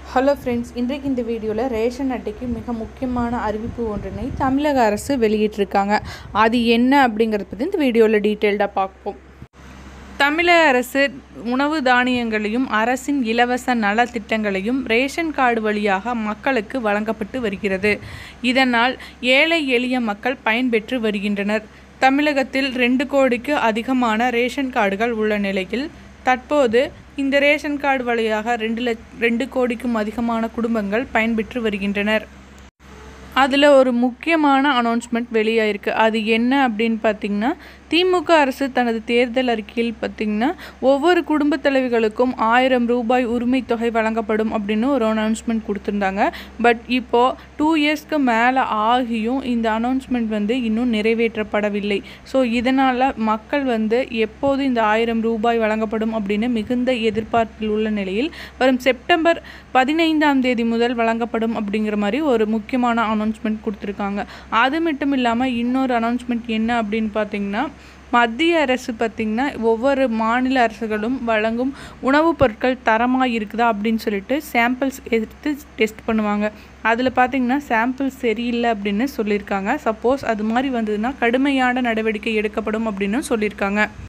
hello friends இன்றைக்கு இந்த வீடியோவில் ரேஷன் அட்டைக்கு மிக முக்கியமான அறிவிப்பு ஒன்றினை தமிழக அரசு வெளியிட்டிருக்காங்க அது என்ன அப்படிங்கிறத பற்றி இந்த வீடியோவில் டீட்டெயில்டாக பார்ப்போம் தமிழக அரசு உணவு தானியங்களையும் அரசின் இலவச நலத்திட்டங்களையும் ரேஷன் கார்டு வழியாக மக்களுக்கு வழங்கப்பட்டு வருகிறது இதனால் ஏழை எளிய மக்கள் பயன்பெற்று வருகின்றனர் தமிழகத்தில் ரெண்டு கோடிக்கு அதிகமான ரேஷன் கார்டுகள் உள்ள நிலையில் தற்போது இந்த ரேஷன் கார்டு வழியாக ரெண்டு லட்ச ரெண்டு கோடிக்கும் அதிகமான குடும்பங்கள் பயன்பெற்று வருகின்றனர் அதில் ஒரு முக்கியமான அனௌன்ஸ்மெண்ட் வெளியாயிருக்கு அது என்ன அப்படின்னு பார்த்திங்கன்னா திமுக அரசு தனது தேர்தல் அறிக்கையில் பார்த்திங்கன்னா ஒவ்வொரு குடும்பத் தலைவிகளுக்கும் ஆயிரம் ரூபாய் உரிமை தொகை வழங்கப்படும் அப்படின்னு ஒரு அனௌன்ஸ்மெண்ட் கொடுத்துருந்தாங்க பட் இப்போது டூ இயர்ஸ்க்கு மேலே ஆகியும் இந்த அனௌன்ஸ்மெண்ட் வந்து இன்னும் நிறைவேற்றப்படவில்லை ஸோ இதனால் மக்கள் வந்து எப்போது இந்த ஆயிரம் ரூபாய் வழங்கப்படும் அப்படின்னு மிகுந்த எதிர்பார்ப்பில் உள்ள நிலையில் வரும் செப்டம்பர் பதினைந்தாம் தேதி முதல் வழங்கப்படும் அப்படிங்கிற மாதிரி ஒரு முக்கியமான அனௌன்ஸ்மெண்ட் கொடுத்துருக்காங்க அது மட்டும் இல்லாமல் இன்னொரு அனௌன்ஸ்மெண்ட் என்ன அப்படின்னு பார்த்தீங்கன்னா மத்திய அரசு பார்த்திங்கன்னா ஒவ்வொரு மாநில அரசுகளும் வழங்கும் உணவுப் பொருட்கள் தரமாக இருக்குதா அப்படின்னு சொல்லிட்டு சாம்பிள்ஸ் எடுத்து டெஸ்ட் பண்ணுவாங்க அதில் பார்த்திங்கன்னா சாம்பிள்ஸ் சரியில்லை அப்படின்னு சொல்லியிருக்காங்க சப்போஸ் அது மாதிரி வந்ததுன்னா கடுமையான நடவடிக்கை எடுக்கப்படும் அப்படின்னு சொல்லியிருக்காங்க